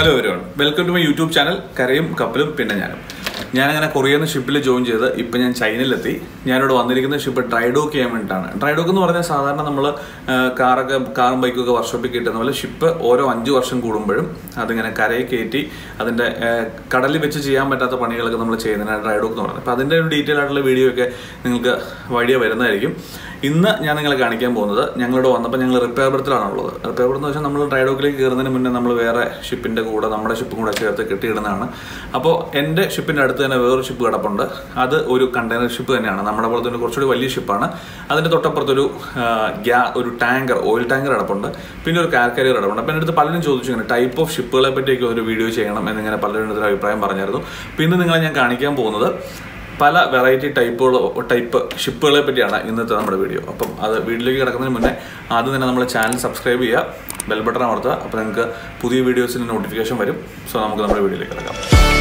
hello everyone welcome to my YouTube channel കരയും കപ്പലും പിന്നെ ഞാനും ഞാനങ്ങനെ കൊറിയന്ന് ഷിപ്പിൽ ജോയിൻ ചെയ്ത് ഇപ്പം ഞാൻ ചൈനയിലെത്തി ഞാനിവിടെ വന്നിരിക്കുന്ന ഷിപ്പ് ഡ്രൈഡോക്ക് ചെയ്യാൻ വേണ്ടിയിട്ടാണ് ഡ്രൈഡോക്ക് എന്ന് പറഞ്ഞാൽ സാധാരണ നമ്മൾ കാറൊക്കെ കാറും ബൈക്കും ഒക്കെ വർക്ക്ഷോപ്പിൽ കിട്ടുന്ന പോലെ ഷിപ്പ് ഓരോ അഞ്ച് വർഷം കൂടുമ്പോഴും അതിങ്ങനെ കരയിൽ കയറ്റി അതിൻ്റെ കടലിൽ വെച്ച് ചെയ്യാൻ പറ്റാത്ത പണികളൊക്കെ നമ്മൾ ചെയ്യുന്നതിനാണ് ഡ്രൈഡോക്ക് എന്ന് പറയുന്നത് അപ്പോൾ അതിൻ്റെ ഒരു ഡീറ്റെയിൽ ആയിട്ടുള്ള വീഡിയോ ഒക്കെ നിങ്ങൾക്ക് വഴിയെ വരുന്നതായിരിക്കും ഇന്ന് ഞാൻ നിങ്ങളെ കാണിക്കാൻ പോകുന്നത് ഞങ്ങളിവിടെ വന്നപ്പോൾ ഞങ്ങൾ റിപ്പയർ ബർത്തിലാണ് ഉള്ളത് റിപ്പയർ ബർത്ത് എന്ന് വെച്ചാൽ നമ്മൾ ഡ്രൈഡോക്കിലേക്ക് കയറുന്നതിന് മുന്നേ നമ്മൾ വേറെ ഷിപ്പിൻ്റെ കൂടെ നമ്മുടെ ഷിപ്പും കൂടെ ചേർത്ത് കെട്ടിയിടുന്നതാണ് അപ്പോൾ എൻ്റെ ഷിപ്പിൻ്റെ അടുത്ത് തന്നെ വേറൊരു ഷിപ്പ് കിടപ്പുണ്ട് അത് ഒരു കണ്ടെയ്നർ ഷിപ്പ് തന്നെയാണ് നമ്മുടെ പോലെ തന്നെ കുറച്ചുകൂടി വലിയ ഷിപ്പാണ് അതിൻ്റെ തൊട്ടപ്പുറത്തൊരു ഗ്യാ ഒരു ടാങ്കർ ഓയിൽ ടാങ്കർ കിടപ്പുണ്ട് പിന്നെ ഒരു കാർ കാരിയർ കിടപ്പുണ്ട് അപ്പോൾ എൻ്റെ അടുത്ത് പലരും ചോദിച്ചു ഇങ്ങനെ ടൈപ്പ് ഓഫ് ഷിപ്പുകളെ പറ്റിയൊക്കെ ഒരു വീഡിയോ ചെയ്യണം എന്നിങ്ങനെ പലരും അടുത്തൊരു അഭിപ്രായം പറഞ്ഞായിരുന്നു അപ്പോൾ ഇന്ന് നിങ്ങളെ ഞാൻ കാണിക്കാൻ പോകുന്നത് പല വെറൈറ്റി ടൈപ്പുകൾ ടൈപ്പ് ഷിപ്പുകളെ പറ്റിയാണ് ഇന്നത്തെ നമ്മുടെ വീഡിയോ അപ്പം അത് വീട്ടിലേക്ക് കിടക്കുന്നതിന് മുന്നേ ആദ്യം തന്നെ നമ്മുടെ ചാനൽ സബ്സ്ക്രൈബ് ചെയ്യുക ബെൽ ബട്ടൺ അമർത്തുക അപ്പോൾ നിങ്ങൾക്ക് പുതിയ വീഡിയോസിന് നോട്ടിഫിക്കേഷൻ വരും സോ നമുക്ക് നമ്മുടെ വീഡിയോയിലേക്ക് കിടക്കാം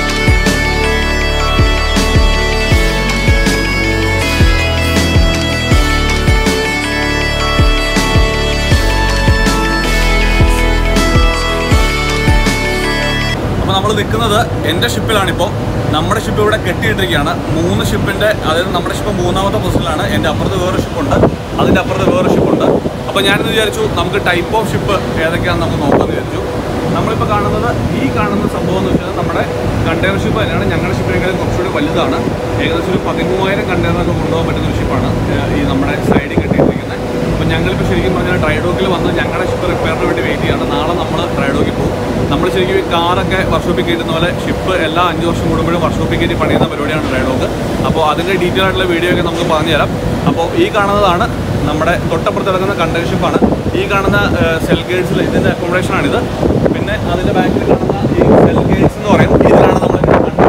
അപ്പോൾ നമ്മൾ നിൽക്കുന്നത് എൻ്റെ ഷിപ്പിലാണിപ്പോൾ നമ്മുടെ ഷിപ്പ് ഇവിടെ കെട്ടിയിട്ടിരിക്കുകയാണ് മൂന്ന് ഷിപ്പിൻ്റെ അതായത് നമ്മുടെ ഷിപ്പ് മൂന്നാമത്തെ പൊസിഷനിലാണ് എൻ്റെ അപ്പുറത്ത് വേറെ ഷിപ്പുണ്ട് അതിൻ്റെ അപ്പുറത്ത് വേറെ ഷിപ്പുണ്ട് അപ്പോൾ ഞാനിന്ന് വിചാരിച്ചു നമുക്ക് ടൈപ്പ് ഓഫ് ഷിപ്പ് ഏതൊക്കെയാണെന്ന് നമുക്ക് നോക്കാമെന്ന് വിചാരിച്ചു നമ്മളിപ്പോൾ കാണുന്നത് ഈ കാണുന്ന സംഭവം എന്ന് വെച്ചാൽ നമ്മുടെ കണ്ടെയ്നർ ഷിപ്പ് തന്നെയാണ് ഞങ്ങളുടെ ഷിപ്പിനേക്കാളും കുറച്ചുകൂടി വലുതാണ് ഏകദേശം ഒരു പതിമൂവായിരം കണ്ടെയ്നറൊക്കെ കൊണ്ടുപോകാൻ പറ്റുന്ന ഒരു ഷിപ്പാണ് ഈ നമ്മുടെ സൈഡിൽ കെട്ടിയിട്ടിരിക്കുന്നത് അപ്പോൾ ഞങ്ങളിപ്പോൾ ശരിക്കും പറഞ്ഞാൽ ഡ്രൈഡോക്കിൽ വന്ന് ഞങ്ങളുടെ ഷിപ്പ് റിപ്പയറിന് വേണ്ടി വെയിറ്റ് ചെയ്യാണ് നാളെ നമ്മൾ ഡ്രൈഡോക്കിൽ പോകും നമ്മൾ ശരിക്കും ഈ കാറൊക്കെ വർക്ക്ഷോപ്പിൽ കയറ്റുന്ന പോലെ ഷിപ്പ് എല്ലാ അഞ്ച് വർഷം കൂടുമ്പോഴും വർക്ക്ഷോപ്പിൽ കയറ്റി പണിയുന്ന പരിപാടിയാണ് ഡ്രൈഡോക്ക് അപ്പോൾ അതിൻ്റെ ഡീറ്റെയിൽ ആയിട്ടുള്ള വീഡിയോ ഒക്കെ നമുക്ക് പറഞ്ഞുതരാം അപ്പോൾ ഈ കാണുന്നതാണ് നമ്മുടെ തൊട്ടപ്പുറത്ത് കിടക്കുന്ന കണ്ടെയ്നർ ഷിപ്പാണ് ഈ കാണുന്ന സെൽ ഗേഡ്സിൽ ഇതിൻ്റെ അക്കോമഡേഷനാണിത് പിന്നെ അതിൻ്റെ ബാക്കിൽ കാണുന്ന ഈ സെൽ ഗേഡ്സ് എന്ന് പറയും ഇതിലാണ് നമ്മൾ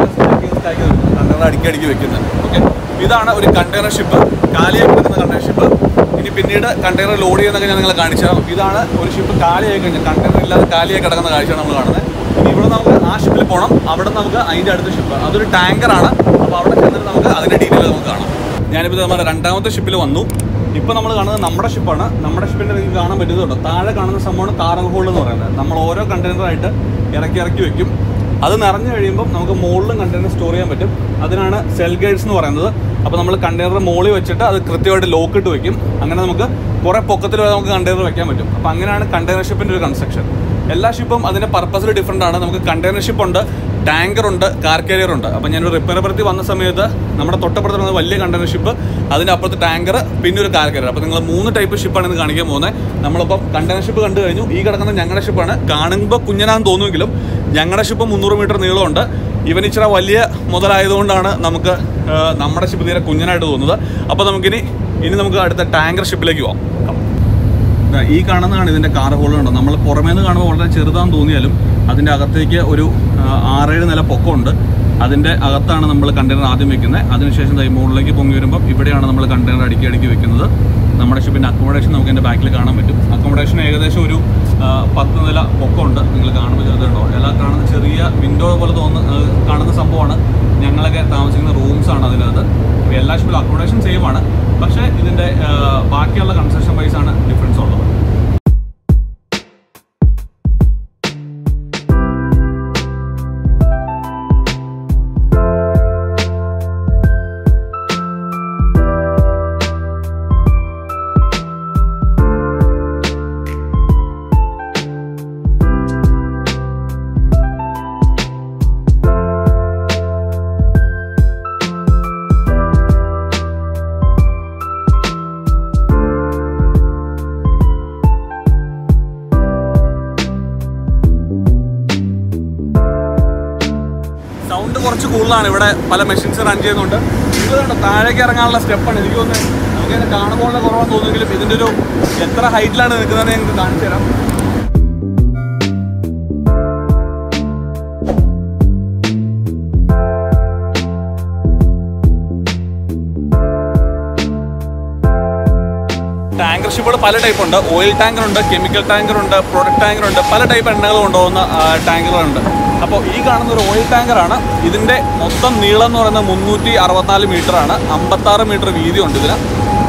കണ്ടെയ്നർ അടുക്കി അടുക്കി വെക്കുന്നത് ഓക്കെ ഇതാണ് ഒരു കണ്ടെയ്നർ ഷിപ്പ് കാലിയായി കിടക്കുന്ന കണ്ടെയ്നർ ഷിപ്പ് ഇനി പിന്നീട് കണ്ടെയ്നർ ലോഡ് ചെയ്യുന്നതൊക്കെ ഞാൻ നിങ്ങളെ കാണിച്ചു തരാം ഇതാണ് ഒരു ഷിപ്പ് കാലിയായി കഴിഞ്ഞാൽ കണ്ടെയ്നർ ഇല്ലാതെ കാലിയായി കിടക്കുന്ന കാഴ്ചയാണ് നമ്മൾ കാണുന്നത് ഇനി ഇവിടെ നമുക്ക് ആ ഷിപ്പിൽ പോകണം അവിടെ നമുക്ക് അതിൻ്റെ അടുത്ത ഷിപ്പ് അതൊരു ടാങ്കറാണ് അപ്പോൾ അവിടെ ചെന്നിട്ട് നമുക്ക് അതിൻ്റെ ഡീറ്റെയിൽ നമുക്ക് കാണാം ഞാനിപ്പോൾ നമ്മുടെ രണ്ടാമത്തെ ഷിപ്പിൽ വന്നു ഇപ്പോൾ നമ്മൾ കാണുന്നത് നമ്മുടെ ഷിപ്പാണ് നമ്മുടെ ഷിപ്പിൻ്റെ നിങ്ങൾക്ക് കാണാൻ പറ്റുന്നുണ്ടോ താഴെ കാണുന്ന സംഭവമാണ് കാർഗോ ഹോൾഡ് എന്ന് പറയുന്നത് നമ്മൾ ഓരോ കണ്ടെയ്നറായിട്ട് ഇറക്കി ഇറക്കി വെക്കും അത് നിറഞ്ഞു കഴിയുമ്പോൾ നമുക്ക് മുകളിലും കണ്ടെയ്നർ സ്റ്റോർ ചെയ്യാൻ പറ്റും അതിനാണ് സെൽ ഗൈഡ്സ് എന്ന് പറയുന്നത് അപ്പോൾ നമ്മൾ കണ്ടെയ്നർ മുകളിൽ വെച്ചിട്ട് അത് കൃത്യമായിട്ട് ലോക്ക് ഇട്ട് വെക്കും അങ്ങനെ നമുക്ക് കുറേ പൊക്കത്തിൽ വരെ നമുക്ക് കണ്ടെയ്നർ വെക്കാൻ പറ്റും അപ്പോൾ അങ്ങനെയാണ് കണ്ടെയ്നർ ഷിപ്പിൻ്റെ ഒരു കൺസ്ട്രക്ഷൻ എല്ലാ ഷിപ്പും അതിൻ്റെ പർപ്പസിൽ ഡിഫറെൻ്റ് ആണ് നമുക്ക് കണ്ടെയ്നർ ഷിപ്പ് ഉണ്ട് ടാങ്കർ ഉണ്ട് കാർ കാരിയർ ഉണ്ട് അപ്പോൾ ഞാനൊരു റിപ്പയർ പ്രതി വന്ന സമയത്ത് നമ്മുടെ തൊട്ടപ്പുറത്ത് വന്ന വലിയ കണ്ടെയ്നർ ഷിപ്പ് അതിൻ്റെ അപ്പുറത്ത് ടാങ്കർ പിന്നെ ഒരു കാർ കാരിയർ അപ്പോൾ നിങ്ങൾ മൂന്ന് ടൈപ്പ് ഷിപ്പാണ് ഇന്ന് കാണിക്കാൻ പോകുന്നത് നമ്മളിപ്പം കണ്ടെയ്നർ ഷിപ്പ് കണ്ടു കഴിഞ്ഞു ഈ കിടക്കുന്ന ഞങ്ങളുടെ ഷിപ്പാണ് കാണുമ്പോൾ കുഞ്ഞനാന്ന് തോന്നുമെങ്കിലും ഞങ്ങളുടെ ഷിപ്പ് മുന്നൂറ് മീറ്റർ നീളമുണ്ട് ഇവൻ ഇച്ചിരി വലിയ മുതലായതുകൊണ്ടാണ് നമുക്ക് നമ്മുടെ ഷിപ്പ് തീരെ കുഞ്ഞനായിട്ട് തോന്നുന്നത് അപ്പോൾ നമുക്കിനി ഇനി നമുക്ക് അടുത്ത ടാങ്കർ ഷിപ്പിലേക്ക് പോകാം ഈ കാണുന്നതാണ് ഇതിൻ്റെ കാർ ഹോളുണ്ട് നമ്മൾ പുറമേ നിന്ന് കാണുമ്പോൾ വളരെ ചെറുതാന്ന് തോന്നിയാലും അതിൻ്റെ അകത്തേക്ക് ഒരു ആറേഴ് നില പൊക്കമുണ്ട് അതിൻ്റെ അകത്താണ് നമ്മൾ കണ്ടെയ്നർ ആദ്യം വെക്കുന്നത് അതിനുശേഷം ഈ മുകളിലേക്ക് പൊങ്ങി വരുമ്പോൾ ഇവിടെയാണ് നമ്മൾ കണ്ടെയ്നർ അടുക്കി അടുക്കി വെക്കുന്നത് നമ്മുടെ ഷിപ്പിൻ്റെ അക്കോമഡേഷൻ നമുക്ക് എൻ്റെ ബാക്കിൽ കാണാൻ പറ്റും അക്കോമഡേഷൻ ഏകദേശം ഒരു പത്ത് നില പൊക്കമുണ്ട് നിങ്ങൾ കാണുമ്പോൾ ചെറുതുണ്ടോ എല്ലാ കാണുന്ന ചെറിയ വിൻഡോ പോലെ തോന്നുന്ന കാണുന്ന സംഭവമാണ് ഞങ്ങളൊക്കെ താമസിക്കുന്ന റൂംസാണ് അതിനകത്ത് എല്ലാ ഷിപ്പിലും അക്കോമഡേഷൻ സെയിം ആണ് പക്ഷേ ഇതിൻ്റെ ബാക്കിയുള്ള കൺസ്ട്രക്ഷൻ വൈസ് ആണ് ഡിഫറൻസ് ഉള്ളത് സൗണ്ട് കുറച്ച് കൂടുതലാണ് ഇവിടെ പല മെഷീൻസ് റൺ ചെയ്യുന്നുണ്ട് ഇത് കണ്ടോ താഴേക്ക് ഇറങ്ങാനുള്ള സ്റ്റെപ്പാണ് എനിക്ക് തോന്നുന്നത് നമുക്ക് ഇതിനെ കാണുമ്പോൾ കുറവാന്ന് തോന്നുമെങ്കിലും ഇതിൻ്റെ ഒരു എത്ര ഹൈറ്റിലാണ് നിൽക്കുന്നത് ഞങ്ങൾക്ക് കാണിച്ചു തരാം ടാങ്കർ ഷിപ്പുകൾ പല ടൈപ്പ് ഉണ്ട് ഓയിൽ ടാങ്കർ ഉണ്ട് കെമിക്കൽ ടാങ്കർ ഉണ്ട് പ്രൊഡക്റ്റ് ടാങ്കർ ഉണ്ട് പല ടൈപ്പ് എണ്ണകൾ കൊണ്ടുപോകുന്ന ടാങ്കറുകളുണ്ട് അപ്പോൾ ഈ കാണുന്ന ഒരു ഓയിൽ ടാങ്കറാണ് ഇതിൻ്റെ മൊത്തം നീളം എന്ന് പറയുന്നത് മുന്നൂറ്റി അറുപത്തിനാല് മീറ്ററാണ് അമ്പത്താറ് മീറ്റർ വീതിയുണ്ട് ഇതിന്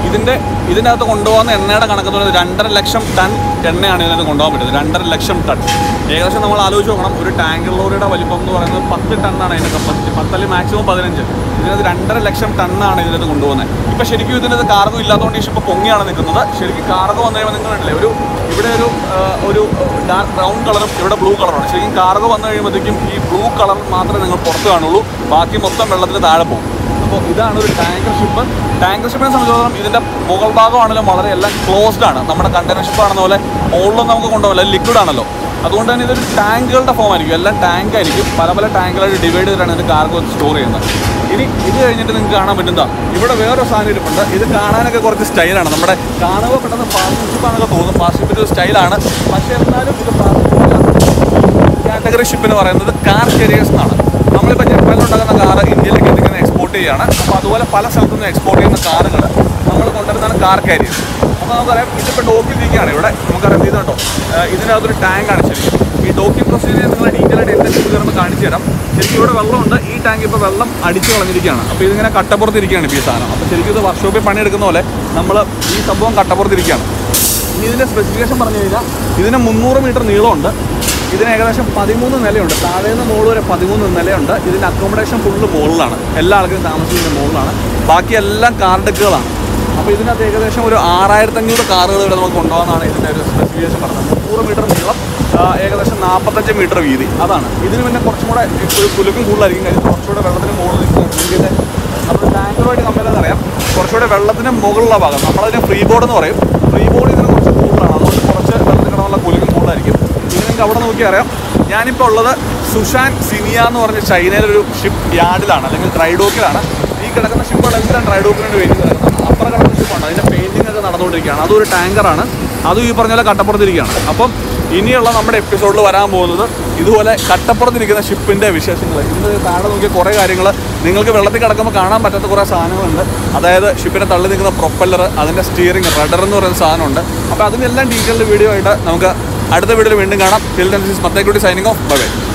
ഇതിൻ്റെ ഇതിൻ്റെ അകത്ത് കൊണ്ടുപോകുന്ന എണ്ണയുടെ കണക്ക് പറയുന്നത് രണ്ടര ലക്ഷം ടൺ എണ്ണയാണ് ഇതിനകത്ത് കൊണ്ടുപോകാൻ പറ്റുന്നത് രണ്ടര ലക്ഷം ടൺ ഏകദേശം നമ്മൾ ആലോചിച്ച് നോക്കണം ഒരു ടാങ്കർ ലോറിയുടെ വലിപ്പം എന്ന് പറയുന്നത് പത്ത് ടണ്ണാണ് അതിൻ്റെ കപ്പാസിറ്റി പത്തല്ല മാക്സിമം പതിനഞ്ച് ഇതിനകത്ത് രണ്ടര ലക്ഷം ടണ്ണാണ് ഇതിനകത്ത് കൊണ്ടുപോകുന്നത് ഇപ്പം ശരിക്കും ഇതിനകത്ത് കാർഗോ ഇല്ലാത്തതുകൊണ്ട് ഈ ഷിപ്പ് പൊങ്ങിയാണ് നിൽക്കുന്നത് ശരിക്കും കാർഗോ വന്നു കഴിയുമ്പോൾ നിങ്ങൾ കണ്ടില്ലേ ഒരു ഇവിടെ ഒരു ആ, ഒരു ഡാർക്ക് ബ്രൗൺ കളറും ഇവിടെ ബ്ലൂ കളറാണ് ശരിക്കും കാർഗോ വന്നു കഴിയുമ്പോഴത്തേക്കും ഈ ബ്ലൂ കളർ മാത്രമേ നിങ്ങൾ പുറത്ത് കാണുള്ളൂ ബാക്കി മൊത്തം വെള്ളത്തിന് താഴെ പോകും അപ്പോൾ ഇതാണ് ഒരു ടാങ്കർ ഷിപ്പ് ടാങ്കർ ഷിപ്പിനെ സംബന്ധിച്ചിടത്തോളം ഇതിൻ്റെ മുകൾ ഭാഗമാണെങ്കിലും വളരെ എല്ലാം ക്ലോസ്ഡ് ആണ് നമ്മുടെ കണ്ടെയ്നർ ഷിപ്പ് ആണെന്ന പോലെ മുകളിലൊന്നും നമുക്ക് കൊണ്ടുപോകില്ല ലിക്വിഡ് ആണല്ലോ അതുകൊണ്ട് തന്നെ ഇതൊരു ടാങ്കുകളുടെ ഫോം ആയിരിക്കും എല്ലാം ടാങ്ക് ആയിരിക്കും പല പല ടാങ്കുകളായിട്ട് ഡിവൈഡ് ചെയ്തിട്ടാണ് ഇതിൻ്റെ കാർഗോ സ്റ്റോർ ചെയ്യുന്നത് ഇനി ഇത് കഴിഞ്ഞിട്ട് നിങ്ങൾക്ക് കാണാൻ പറ്റുന്നതാ ഇവിടെ വേറൊരു സാധനം ഇരിപ്പുണ്ട് ഇത് കാണാനൊക്കെ കുറച്ച് സ്റ്റൈലാണ് നമ്മുടെ കാണുമ്പോൾ പെട്ടെന്ന് പാർട്ട്ണർഷിപ്പ് ആണെന്നൊക്കെ തോന്നും പാർട്ട്ണർഷിപ്പിൻ്റെ ഒരു സ്റ്റൈലാണ് പക്ഷേ എന്നാലും ഇത് പാർട്ട്ണർഷിപ്പ് കാറ്റഗറി ഷിപ്പ് എന്ന് പറയുന്നത് കാർ കരിയേഴ്സ് എന്നാണ് നമ്മളിപ്പോൾ ജപ്പാനിൽ ഉണ്ടാകുന്ന കാറ് ഇന്ത്യയിലേക്ക് എത്തിക്കുന്ന എക്സ്പോർട്ട് ചെയ്യുകയാണ് അപ്പോൾ അതുപോലെ പല സ്ഥലത്തു നിന്ന് എക്സ്പോർട്ട് ചെയ്യുന്ന കാറുകൾ നമ്മൾ കൊണ്ടുവരുന്നതാണ് കാർ കാരിയേഴ്സ് അപ്പോൾ നമുക്കറിയാം ഇതിപ്പോൾ ഡോക്കിൽ ഇരിക്കുകയാണ് ഇവിടെ നമുക്കറിയാം ഇത് കണ്ടോ ഏഹ് ഇതിനകത്തൊരു ടാങ്കാണ് ശരിക്കും ഈ ഡോക്കിംഗ് പ്രൊസീജിയർ നിങ്ങൾ ഡീറ്റെയിൽ ആയിട്ട് എൻ്റെ ഷിപ്പ് കയറുമ്പോൾ കാണിച്ചു തരാം ശരിക്കും ഇവിടെ വെള്ളമുണ്ട് ഈ ടാങ്ക് ഇപ്പോൾ വെള്ളം അടിച്ചു കളഞ്ഞിരിക്കുകയാണ് അപ്പോൾ ഇതിങ്ങനെ കട്ടപ്പുറത്തിരിക്കുകയാണ് ഇപ്പോൾ ഈ സാധനം അപ്പോൾ ശരിക്കും ഇത് വർക്ക്ഷോപ്പിൽ പണിയെടുക്കുന്ന പോലെ നമ്മൾ ഈ സംഭവം കട്ടപ്പുറത്തിരിക്കുകയാണ് ഇനി ഇതിൻ്റെ സ്പെസിഫിക്കേഷൻ പറഞ്ഞു കഴിഞ്ഞാൽ ഇതിന് മുന്നൂറ് മീറ്റർ നീളമുണ്ട് ഇതിന് ഏകദേശം പതിമൂന്ന് നിലയുണ്ട് താഴേന്ന് മുകളിൽ വരെ പതിമൂന്ന് നിലയുണ്ട് ഇതിൻ്റെ അക്കോമഡേഷൻ ഫുള്ള് മുകളിലാണ് എല്ലാ ആൾക്കാരും താമസിക്കുന്ന മുകളിലാണ് ബാക്കി എല്ലാം കാർ ഡെക്കുകളാണ് അപ്പോൾ ഇതിനകത്ത് ഏകദേശം ഒരു ആറായിരത്തഞ്ഞൂറ് കാറുകൾ ഇവിടെ നമുക്ക് കൊണ്ടുപോകാനാണ് ഇതിൻ്റെ ഒരു സ്പെസിഫിക്കേഷൻ പറഞ്ഞത് മുന്നൂറ് മീറ്റർ നീളം ആ, ഏകദേശം നാൽപ്പത്തഞ്ച് മീറ്റർ വീതി അതാണ് ഇതിന് പിന്നെ കുറച്ചും കൂടെ ഒരു കുലുക്കും കൂടുതലായിരിക്കും കാര്യം കുറച്ചുകൂടെ വെള്ളത്തിന് മുകളിൽ നിൽക്കുന്ന ഇന്ത്യയിലെ നമ്മൾ ടാങ്കറുമായിട്ട് കമ്പയർ ചെയ്താൽ അറിയാം കുറച്ചുകൂടെ വെള്ളത്തിന് മുകളിലുള്ള ഭാഗം നമ്മളതിന് ഫ്രീ ബോർഡ് എന്ന് പറയും ഫ്രീ ബോർഡ് ഇതിന് കുറച്ച് കൂടുതലാണ് അതുകൊണ്ട് കുറച്ച് വെള്ളത്തിൽ കിടന്നുള്ള കുലുക്കും കൂടുതലായിരിക്കും ഇനി നിങ്ങൾക്ക് അവിടെ നോക്കി അറിയാം ഞാനിപ്പോൾ ഉള്ളത് സുഷാൻ സിനിയ എന്ന് പറഞ്ഞ ചൈനയിലെ ഒരു ഷിപ്പ് യാർഡിലാണ് അല്ലെങ്കിൽ ഡ്രൈഡോക്കിലാണ് ഈ കിടക്കുന്ന ഷിപ്പുകളെല്ലാം ഡ്രൈഡോക്കിന് വേണ്ടി വെയിറ്റ് കിടക്കുന്നത് അപ്പുറം കിടക്കുന്ന ഷിപ്പാണ് അതിൻ്റെ പെയിൻറ്റിംഗ് ഒക്കെ നടന്നുകൊണ്ടിരിക്കുകയാണ് അതൊരു ടാങ്കറാണ് അതും ഈ പറഞ്ഞ പോലെ കട്ടപ്പുറത്തിരിക്കുകയാണ് അപ്പം ഇനിയുള്ള നമ്മുടെ എപ്പിസോഡിൽ വരാൻ പോകുന്നത് ഇതുപോലെ കട്ടപ്പുറത്തിരിക്കുന്ന ഷിപ്പിൻ്റെ വിശേഷങ്ങൾ ഇതിന് താഴെ നോക്കിയ കുറേ കാര്യങ്ങൾ നിങ്ങൾക്ക് വെള്ളത്തിൽ കിടക്കുമ്പോൾ കാണാൻ പറ്റാത്ത കുറേ സാധനങ്ങളുണ്ട് അതായത് ഷിപ്പിനെ തള്ളി നിൽക്കുന്ന പ്രൊപ്പല്ലർ അതിൻ്റെ സ്റ്റിയറിംഗ് റഡർ എന്ന് പറയുന്ന സാധനമുണ്ട് അപ്പോൾ അതിനെല്ലാം ഡീറ്റെയിൽഡ് വീഡിയോ ആയിട്ട് നമുക്ക് അടുത്ത വീഡിയോയിൽ വീണ്ടും കാണാം till then this Mathekutty signing off bye by